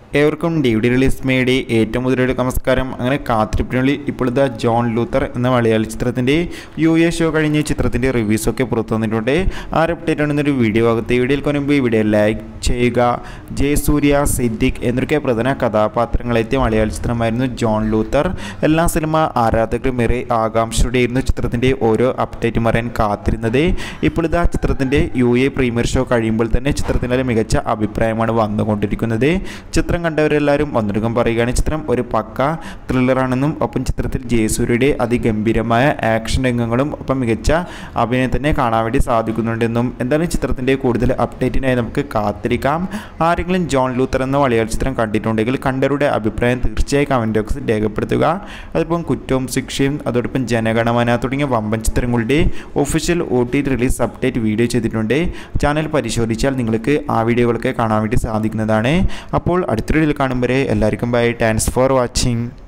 ഏവർക്കും D D release മേടി ഏറ്റവും മുതലൊരു നമസ്കാരം അങ്ങനെ കാത്തിരിപ്പിനുള്ളിൽ ഇപ്പോൾ ഇതാ ജോൺ ലൂത്തർ എന്ന മലയാള ചിത്രത്തിൻ്റെ യു എ ഷോ കഴിഞ്ഞ് ചിത്രത്തിൻ്റെ റിവ്യൂസൊക്കെ പുറത്തു വന്നിട്ടുണ്ട് ആ അപ്ഡേറ്റ് ആണ് ഇന്നൊരു വീഡിയോ ആകത്തെ വീഡിയോയിൽ മുൻപ് ഈ വീഡിയോ ലൈക്ക് ചെയ്യുക ജയസൂര്യ സിദ്ദിഖ് എന്നൊക്കെ പ്രധാന കഥാപാത്രങ്ങളെത്തിയ മലയാള ചിത്രമായിരുന്നു ജോൺ ലൂത്തർ എല്ലാ സിനിമ ആരാധകരും ഏറെ ആകാംക്ഷയോടെയായിരുന്നു ചിത്രത്തിൻ്റെ ഓരോ അപ്ഡേറ്റും അറിയാൻ കാത്തിരുന്നത് ഇപ്പോൾ ഇതാ ചിത്രത്തിൻ്റെ യു എ പ്രീമിയർ ഷോ കഴിയുമ്പോൾ തന്നെ ചിത്രത്തിൻ്റെ മികച്ച അഭിപ്രായമാണ് വന്നുകൊണ്ടിരിക്കുന്നത് ചിത്രം കണ്ടവരെല്ലാവരും ഒന്നടങ്കം പറയുകയാണ് ചിത്രം ഒരു പക്ക ത്രില്ലറാണെന്നും ഒപ്പം ചിത്രത്തിൽ ജയസൂര്യയുടെ അതിഗംഭീരമായ ആക്ഷൻ രംഗങ്ങളും ഒപ്പം മികച്ച അഭിനയം തന്നെ കാണാൻ വേണ്ടി സാധിക്കുന്നുണ്ടെന്നും എന്തായാലും ചിത്രത്തിൻ്റെ കൂടുതൽ അപ്ഡേറ്റിനായി നമുക്ക് കാത്തിരിക്കാം ആരെങ്കിലും ജോൺ ലൂത്തർ എന്ന മലയാള ചിത്രം കണ്ടിട്ടുണ്ടെങ്കിൽ കണ്ടവരുടെ അഭിപ്രായം തീർച്ചയായും കമൻറ്റ് ബോക്സിൽ രേഖപ്പെടുത്തുക അതോടൊപ്പം കുറ്റവും ശിക്ഷയും അതോടൊപ്പം ജനഗണമന തുടങ്ങിയ വമ്പൻ ചിത്രങ്ങളുടെ official O T release update video ചെയ്തിട്ടുണ്ട് ചാനൽ പരിശോധിച്ചാൽ നിങ്ങൾക്ക് ആ വീഡിയോകളൊക്കെ കാണാൻ വേണ്ടി സാധിക്കുന്നതാണ് അപ്പോൾ അടുത്തൊരു വീഡിയോയിൽ കാണും വരെ എല്ലാവർക്കും ബൈ താങ്ക്സ് ഫോർ വാച്ചിങ്